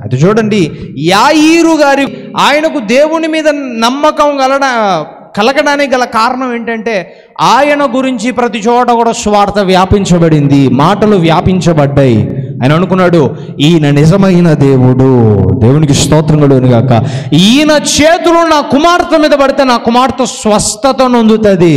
అయితే చూడండి యాయిరు గారి ఆయనకు దేవుని మీద నమ్మకం కలడ కలగడానికి గల కారణం ఏంటంటే ఆయన గురించి ప్రతి చోట కూడా స్వార్థ వ్యాపించబడింది మాటలు వ్యాపించబడ్డాయి ఆయన అనుకున్నాడు ఈయన నిజమైన దేవుడు దేవునికి స్తోత్రం గాక ఈయన చేతులు నా కుమార్తె మీద పడితే నా కుమార్తె స్వస్థత నొందుతుంది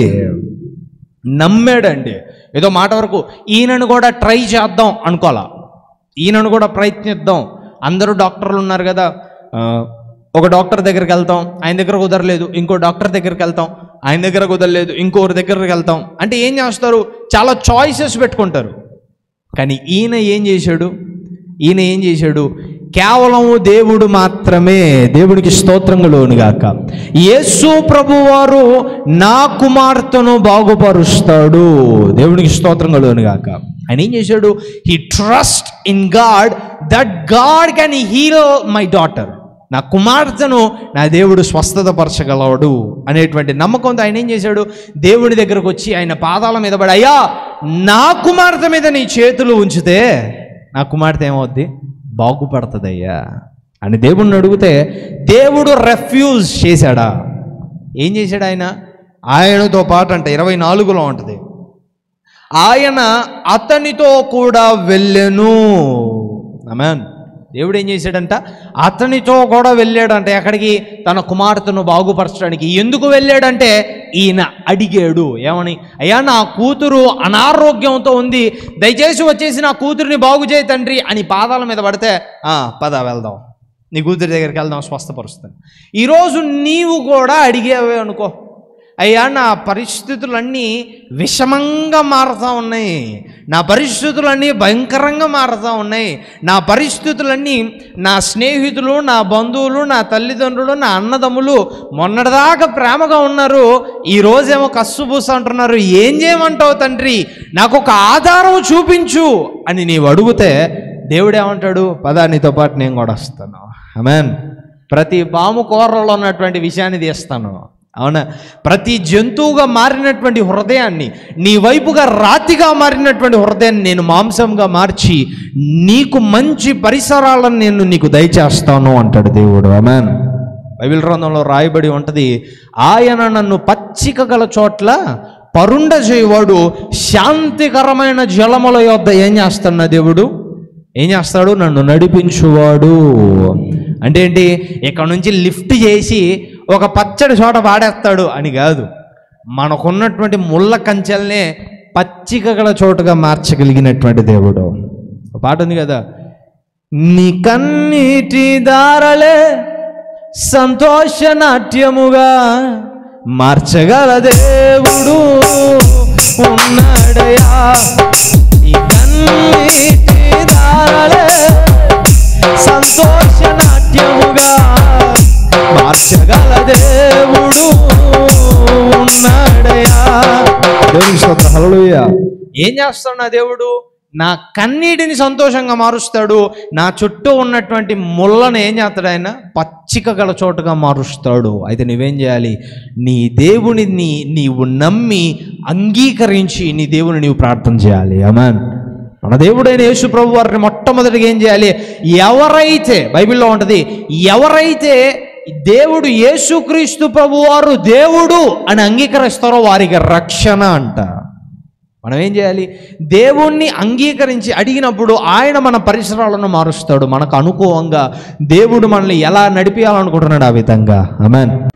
నమ్మాడండి ఏదో మాట వరకు ఈయనను కూడా ట్రై చేద్దాం అనుకోవాలా ఈయనను కూడా ప్రయత్నిద్దాం అందరూ డాక్టర్లు ఉన్నారు కదా ఆ, ఒక డాక్టర్ దగ్గరికి వెళ్తాం ఆయన దగ్గర కుదరలేదు ఇంకో డాక్టర్ దగ్గరికి వెళ్తాం ఆయన దగ్గర కుదరలేదు ఇంకోరి దగ్గరికి వెళ్తాం అంటే ఏం చేస్తారు చాలా చాయిసెస్ పెట్టుకుంటారు కానీ ఈయన ఏం చేశాడు ఈయన ఏం చేశాడు కేవలం దేవుడు మాత్రమే దేవుడికి స్తోత్రములోను గాక యేసు ప్రభువారు నా కుమార్తెను బాగుపరుస్తాడు దేవుడికి స్తోత్రములోను గాక ఆయన ఏం చేశాడు he trust in God that God can heal my daughter నా కుమార్తెను నా దేవుడు స్వస్థత పరచగలవాడు అనేటువంటి నమ్మకంతో ఆయన ఏం చేశాడు దేవుడి దగ్గరకు వచ్చి ఆయన పాదాల మీద పడి అయ్యా నా కుమార్తె మీద నీ చేతులు ఉంచితే నా కుమార్తె ఏమవుద్ది బాగుపడుతుందయ్యా అని దేవుడిని అడిగితే దేవుడు రెఫ్యూజ్ చేశాడా ఏం చేశాడు ఆయన ఆయనతో పాటు అంటే ఇరవై నాలుగులో ఉంటుంది ఆయన అతనితో కూడా వెళ్ళెను అమెన్ దేవుడు ఏం చేశాడంట అతనితో కూడా వెళ్ళాడంట ఎక్కడికి తన కుమార్తెను బాగుపరచడానికి ఎందుకు వెళ్ళాడంటే ఈయన అడిగాడు ఏమని అయ్యా నా కూతురు అనారోగ్యంతో ఉంది దయచేసి వచ్చేసి నా కూతురిని బాగు చేయి తండ్రి అని పాదాల మీద పడితే "ఆ, పద వెళ్దాం నీ కూతురి దగ్గరికి వెళ్దాం స్వస్థపరుస్తాను ఈరోజు నీవు కూడా అడిగేవే అనుకో అయ్యా నా పరిస్థితులన్నీ విషమంగా మారుతూ ఉన్నాయి నా పరిస్థితులన్నీ భయంకరంగా మారుతూ ఉన్నాయి నా పరిస్థితులన్నీ నా స్నేహితులు నా బంధువులు నా తల్లిదండ్రులు నా అన్నదమ్ములు మొన్నటిదాకా ప్రేమగా ఉన్నారు ఈ రోజేమో కస్సుబూస అంటున్నారు ఏం చేయమంటావు తండ్రి నాకు ఒక ఆధారం చూపించు అని నీవు అడిగితే దేవుడు ఏమంటాడు పదా నీతో పాటు నేను కూడా వస్తాను ఆమెన్ ప్రతి పాము కూరలో ఉన్నటువంటి విషయాన్ని తీస్తాను అవునా ప్రతి జంతువుగా మారినటువంటి హృదయాన్ని నీ వైపుగా రాతిగా మారినటువంటి హృదయాన్ని నేను మాంసంగా మార్చి నీకు మంచి పరిసరాలను నేను నీకు దయచేస్తాను అంటాడు దేవుడు ఆమెన్ బైబిల్ గ్రంథంలో రాయబడి ఉంటుంది ఆయన నన్ను పచ్చిక గల చోట్ల పరుండ చేయవాడు శాంతికరమైన జలముల యొద్ద ఏం చేస్తాడు నా దేవుడు ఏం చేస్తాడు నన్ను నడిపించువాడు అంటే ఏంటి ఇక్కడ నుంచి లిఫ్ట్ చేసి ఒక పచ్చడి చోట పాడేస్తాడు అని కాదు మనకున్నటువంటి ముళ్ళ కంచెల్నే పచ్చిక గల చోటుగా మార్చగలిగినటువంటి దేవుడు ఒక పాట ఉంది కదా నీ కన్నీటి దారలే సంతోష నాట్యముగా మార్చగల దేవుడు ఉన్నాడయా ఈ కన్నీటి దారలే సంతోష నాట్యముగా మార్చగల దేవుడు ఉన్నాడయా దేవుని స్తోత్రం హల్లెలూయా ఏం చేస్తాడు నా దేవుడు నా కన్నీటిని సంతోషంగా మారుస్తాడు నా చుట్టూ ఉన్నటువంటి ముళ్ళను ఏం చేస్తాడు ఆయన పచ్చిక గల చోటుగా మారుస్తాడు అయితే నువ్వేం చేయాలి నీ దేవునిని నీవు నమ్మి అంగీకరించి నీ దేవుని నీవు ప్రార్థన చేయాలి అమాన్ మన దేవుడైన యేసు ప్రభు వారిని మొట్టమొదటిగా ఏం చేయాలి ఎవరైతే బైబిల్లో ఉంటుంది ఎవరైతే దేవుడు యేసుక్రీస్తు ప్రభు వారు దేవుడు అని అంగీకరిస్తారో వారికి రక్షణ అంట మనం ఏం చేయాలి దేవుణ్ణి అంగీకరించి అడిగినప్పుడు ఆయన మన పరిసరాలను మారుస్తాడు మనకు అనుకూలంగా దేవుడు మనల్ని ఎలా నడిపించాలనుకుంటున్నాడు ఆ విధంగా ఆమెన్